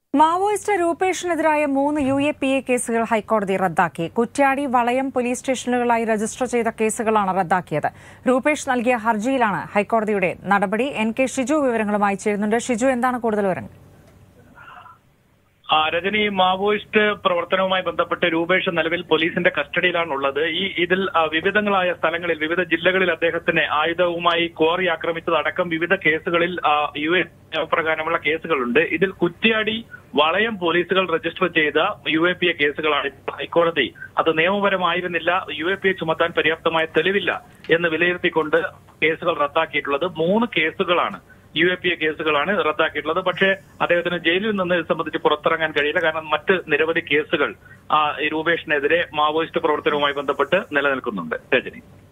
Maoist രൂപേഷിനെതിരായ മൂന്ന് U A P A കേസുകൾ ഹൈക്കോടതി റദ്ദാക്കി കുറ്റ്യാടി വളയം പോലീസ് സ്റ്റേഷനുകളായി രജിസ്റ്റർ ചെയ്ത കേസുകളാണ് റദ്ദാക്കിയത് രൂപേഷ് നൽകിയ ഹർജിയിലാണ് ഹൈക്കോടതിയുടെ നടപടി എൻ കെ ഷിജു വിവരങ്ങളുമായി ചേരുന്നുണ്ട് ഷിജു എന്താണ് കൂടുതൽ വിവരങ്ങൾ ആ, രജനി മാവോയിസ്റ്റ് പ്രവർത്തനവുമായി ബന്ധപ്പെട്ട് രൂപേഷ് നിലവിൽ പോലീസിന്റെ കസ്റ്റഡിയിലാണ് ഉള്ളത് ഈ ഇതിൽ ആ, വിവിധങ്ങളായ സ്ഥലങ്ങളിൽ വിവിധ ജില്ലകളിൽ അദ്ദേഹത്തിന് ആയുധവുമായി ക്വാറി ആക്രമിച്ചതടക്കം വിവിധ കേസുകളിൽ ആ, യു എ പ്രകാരമുള്ള കേസുകളുണ്ട് ഇതിൽ കുറ്റ്യാടി വളയം പോലീസുകൾ രജിസ്റ്റർ ചെയ്ത യു എ പി എ കേസുകളാണ് ഇപ്പോൾ ഹൈക്കോടതി അത് നിയമപരമായിരുന്നില്ല യു എ പി എ ചുമത്താൻ പര്യാപ്തമായ തെളിവില്ല എന്ന് വിലയിരുത്തിക്കൊണ്ട് കേസുകൾ റദ്ദാക്കിയിട്ടുള്ളത് മൂന്ന് കേസുകളാണ് യു എ പി എ കേസുകളാണ് റദ്ദാക്കിയിട്ടുള്ളത് പക്ഷേ അദ്ദേഹത്തിന് ജയിലിൽ നിന്ന് ഇത് സംബന്ധിച്ച് പുറത്തിറങ്ങാൻ കഴിയില്ല കാരണം മറ്റ് നിരവധി കേസുകൾ ആ, ഈ രൂപേഷിനെതിരെ മാവോയിസ്റ്റ് പ്രവർത്തനവുമായി ബന്ധപ്പെട്ട് നിലനിൽക്കുന്നുണ്ട് രജനി